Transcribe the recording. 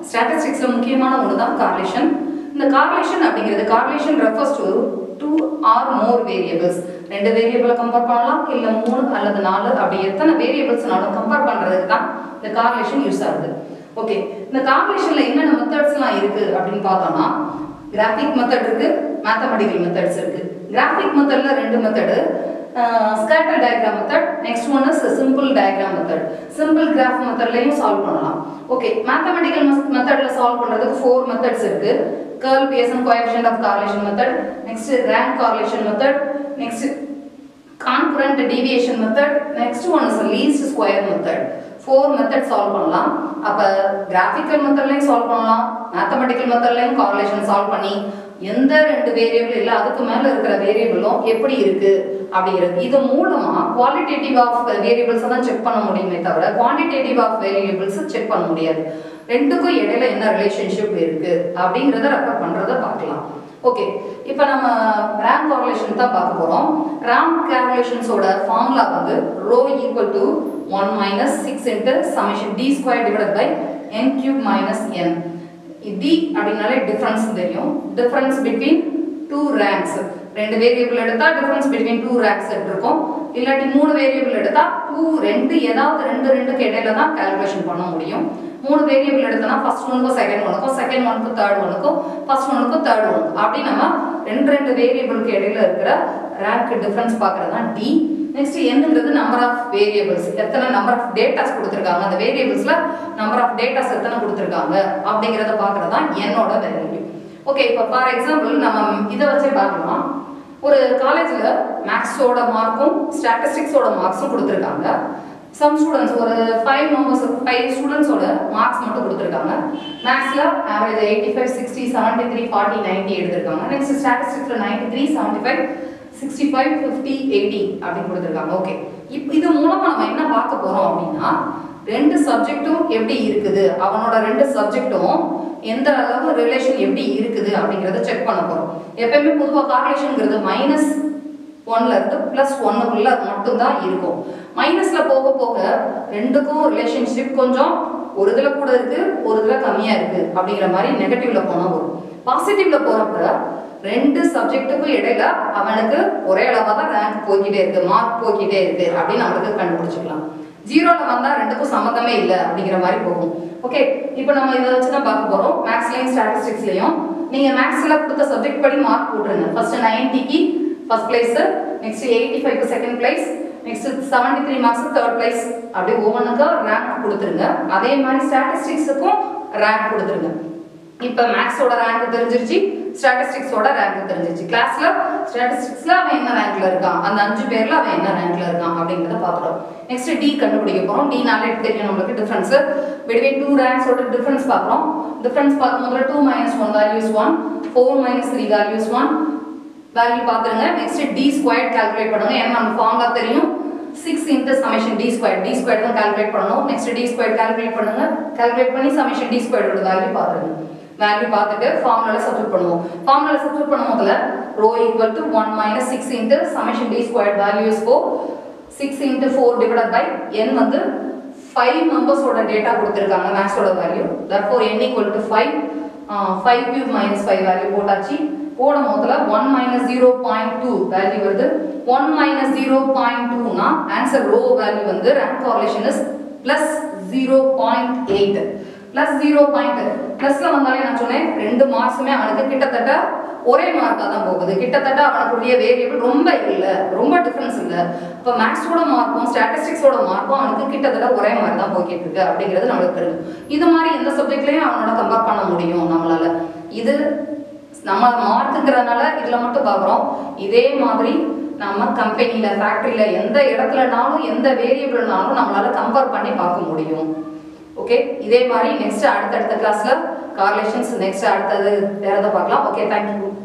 ஸ்டாட்டிஸ்டிக்ஸில் முக்கியமான ஒன்று தான் கார்லேஷன் இந்த கார்லேஷன் அப்படிங்கிறது correlation refers to two or more variables ரெண்டு வேரியபிளை கம்பேர் பண்ணலாம் இல்லை மூணு அல்லது நாலு அப்படி எத்தனை வேரியபிள்ஸ்னாலும் கம்பேர் பண்ணுறதுக்கு தான் இந்த கார்லேஷன் யூஸ் ஆகுது ஓகே இந்த கார்லேஷனில் என்னென்ன மெத்தட்ஸ்லாம் இருக்குது அப்படின்னு பார்த்தோம்னா கிராஃபிக் மெத்தட் இருக்கு மேத்தமெட்டிக்கல் மெத்தட்ஸ் இருக்கு கிராஃபிக் மெத்தட்ல ரெண்டு method scatter diagram method next one is simple diagram method simple graph மெத்தட்லையும் சால்வ் பண்ணலாம் ஓகே மேத்தமெட்டிக்கல் மெத்தட்ல சால்வ் பண்றதுக்கு ஃபோர் மெத்தட்ஸ் இருக்கு Karl Pearson coefficient of correlation method next rank correlation method next concurrent deviation method next one is least square method four method solve பண்ணலாம் அப்போ graphical மெத்தட்லையும் solve பண்ணலாம் mathematical மெத்தட்லையும் correlation solve பண்ணி எந்த ரெண்டு வேரியபிள் இல்லை அதுக்கு மேலே இருக்கிற வேரியபிளும் எப்படி இருக்கு அப்படிங்கிறது இது மூலமா குவாலிட்டேட்டிவ் ஆஃப் வேரியபிள்ஸை தான் செக் பண்ண முடியுமே தவிர குவான்டிடேட்டிவ் ஆஃப் வேரியபிள்ஸ் செக் பண்ண முடியாது ரெண்டுக்கும் இடையில என்ன ரிலேஷன்ஷிப் இருக்கு அப்படிங்கிறத ரெஃபர் பண்றதை பார்க்கலாம் ஓகே இப்போ நம்ம ரேங்க் கார்லேஷன் தான் பார்க்க போகிறோம் ரேங்க் கார்லேஷன்ஸோட ஃபார்முலா வந்து rho equal to one minus six into summation D square divide by N cube minus N D அப்படின்னாலே டிஃப்ரென்ஸ் தெரியும் டிஃப்ரென்ஸ் பிட்வீன் டூ ரேங்க்ஸ் ரெண்டு வேரியபிள் எடுத்தா டிஃப்ரென்ஸ் பிட்வீன் டூ ரேங்க்ஸ் இருக்கும் இல்லாட்டி மூணு வேரியபிள் எடுத்தா டூ ரெண்டு ஏதாவது ரெண்டு ரெண்டுக்கு இடையில தான் கால்குலேஷன் பண்ண முடியும் மூணு வேரியபிள் எடுத்தனா ஃபர்ஸ்ட் ஒனுக்கும் செகண்ட் ஒனுக்கும் செகண்ட் ஒனுக்கும் தேர்ட் ஒனுக்கும் ஃபர்ஸ்ட் ஒனுக்கும் தேர்ட் ஒனுக்கும் அப்படி நம்ம ரெண்டு ரெண்டு வேரியபிளுக்கு இடையில இருக்கிற ரேங்க் டிஃபரன்ஸ் பார்க்கறது தான் டி நெக்ஸ்ட் என்னங்கிறது நம்பர் ஆஃப் வேரியபிள்ஸ் எத்தனை நம்பர் ஆஃப் டேட்டாஸ் கொடுத்துருக்காங்க அந்த வேரியபிள்ஸ்ல நம்பர் ஆஃப் டேட்டாஸ் எத்தனை கொடுத்துருக்காங்க அப்படிங்கிறத பார்க்கறது தான் என்னோட வேல்யூ ஓகே இப்போ ஃபார் எக்ஸாம்பிள் நம்ம இதை வச்சே பார்க்கலாம் ஒரு காலேஜில் மேக்ஸோட மார்க்கும் ஸ்டாட்டிஸ்டிக்ஸோட மார்க்ஸும் கொடுத்துருக்காங்க சம் ஸ்டூடெண்ட்ஸ் ஒரு ஃபைவ் மெம்பர்ஸ் ஃபைவ் ஸ்டூடெண்ட்ஸோட மார்க்ஸ் மட்டும் கொடுத்துருக்காங்க மேக்ஸில் average eighty five sixty seventy three forty ninety எடுத்திருக்காங்க நெக்ஸ்ட் ஸ்டாட்டிஸ்டிக்ஸில் ninety three seventy five sixty five fifty eighty அப்படின்னு கொடுத்துருக்காங்க ஓகே இப்போ இது மூலமாக நம்ம என்ன பார்க்க போகிறோம் அப்படின்னா ரெண்டு சப்ஜெக்ட்டும் எப்படி இருக்குது அவனோட ரெண்டு சப்ஜெக்ட்டும் எந்த அளவு ரிலேஷன் எப்படி இருக்குது அப்படிங்கிறத செக் பண்ண போகிறோம் எப்பயுமே பொதுவாக கார்லேஷனுங்கிறது மைனஸ் ஒன்ல இருந்து பிளஸ் ஒன்னுக்குள்ள மட்டும்தான் இருக்கும் மைனஸ்ல போக போக ரெண்டுக்கும் ரிலேஷன்ஷிப் கொஞ்சம் ஒரு இதுல கூட இருக்கு ஒரு இதுல கம்மியா இருக்கு அப்படிங்கிற மாதிரி நெகட்டிவ்ல போனா வரும் பாசிட்டிவ்ல போறப்ப ரெண்டு சப்ஜெக்ட்டுக்கும் இடையில அவனுக்கு ஒரே அளவா தான் ரேங்க் போய்கிட்டே இருக்கு மார்க் போய்கிட்டே இருக்கு அப்படின்னு நம்மளுக்கு கண்டுபிடிச்சிக்கலாம் ஜீரோல வந்தா ரெண்டுக்கும் சம்மந்தமே இல்லை அப்படிங்கிற மாதிரி போகும் ஓகே இப்போ நம்ம இதை வச்சு தான் பார்க்க போறோம் மேக்ஸ்லயும் ஸ்டாட்டிஸ்டிக்ஸ்லயும் நீங்க மேக்ஸ்ல கொடுத்த சப்ஜெக்ட் படி மார்க் போட்டுருங்க ஃபர்ஸ்ட் நைன்டிக்கு ஃபர்ஸ்ட் பிளேஸ் நெக்ஸ்ட் எயிட்டி ஃபைவ்க்கு second place next seventy three marks third place அப்படி ஒவ்வொன்றுக்கும் ரேங்க் கொடுத்துருங்க அதே மாதிரி ஸ்டாட்டிஸ்டிக்ஸுக்கும் ரேங்க் கொடுத்துருங்க இப்போ மேக்ஸோட ரேங்க் தெரிஞ்சிருச்சு ஸ்டாட்டிஸ்டிக்ஸோட ரேங்க் தெரிஞ்சிருச்சு கிளாஸ்ல ஸ்டாட்டிஸ்டிக்ஸ்ல அவன் என்ன ரேங்க்ல இருக்கான் அந்த அஞ்சு பேர்ல அவன் என்ன ரேங்க்ல இருக்கான் அப்படிங்கிறத பார்த்துறோம் நெக்ஸ்ட் டி கண்டுபிடிக்க போறோம் டி நாளே தெரியும் நம்மளுக்கு டிஃபரன்ஸ் பிட்வீன் டூ ரேங்க்ஸோட டிஃபரன்ஸ் பார்க்குறோம் டிஃபரன்ஸ் பார்க்கும்போது two minus one values one four minus three values one value பார்த்துருங்க நெக்ஸ்ட் டி ஸ்கொயர் கால்குலேட் பண்ணுங்க ஏன்னா நம்ம ஃபார்முலா தெரியும் six into summation D square D square தான் கால்குலேட் பண்ணணும் நெக்ஸ்ட் டி ஸ்கொயர் கால்குலேட் பண்ணுங்க கால்குலேட் பண்ணி சமேஷன் டி ஸ்கொயரோட வேல்யூ பார்த்துருங்க வேல்யூ பார்த்துட்டு ஃபார்முலால சப்ஸ்டிட் பண்ணுவோம் ஃபார்முலால சப்ஸ்டிட் பண்ணும் முதல்ல rho equal to one minus six into summation D square value is four six into four divide by N வந்து ஃபைவ் மெம்பர்ஸோட டேட்டா கொடுத்துருக்காங்க மேக்ஸோட value therefore N equal to five five cube minus five value போட்டாச்சு போடும் போதுல one minus zero point two value வருது one minus zero point டூனா answer rho value வந்து rank correlation is plus zero point eight plus zero point பிளஸ்ல வந்தாலே நான் சொன்னேன் ரெண்டு மார்க்ஸுமே அவனுக்கு கிட்டத்தட்ட ஒரே மார்க்காக தான் போகுது கிட்டத்தட்ட அவனுக்குரிய வேரியபிள் ரொம்ப இல்லை ரொம்ப டிஃப்ரென்ஸ் இல்லை இப்போ மேக்ஸோட மார்க்கும் ஸ்டாட்டிஸ்டிக்ஸோட மார்க்கும் அவனுக்கு கிட்டத்தட்ட ஒரே மாதிரி தான் போய்கிட்டு இருக்கு அப்படிங்கிறது நம்மளுக்கு தெரியும் இது மாதிரி எந்த சப்ஜெக்ட்லையும் அவனோட கம்பேர் பண்ண முடியும் நம்மளால இது நம்ம மார்க்குங்கிறதுனால இதில் மட்டும் பார்க்குறோம் இதே மாதிரி நம்ம கம்பெனியில் ஃபேக்ட்ரியில் எந்த இடத்துலனாலும் எந்த வேரியபிள்னாலும் நம்மளால கம்பேர் பண்ணி பார்க்க முடியும் ஓகே இதே மாதிரி நெக்ஸ்ட் அடுத்தடுத்த கிளாஸ்ல கார்லேஷன்ஸ் நெக்ஸ்ட் அடுத்தது வேறதை பார்க்கலாம் ஓகே தேங்க்யூ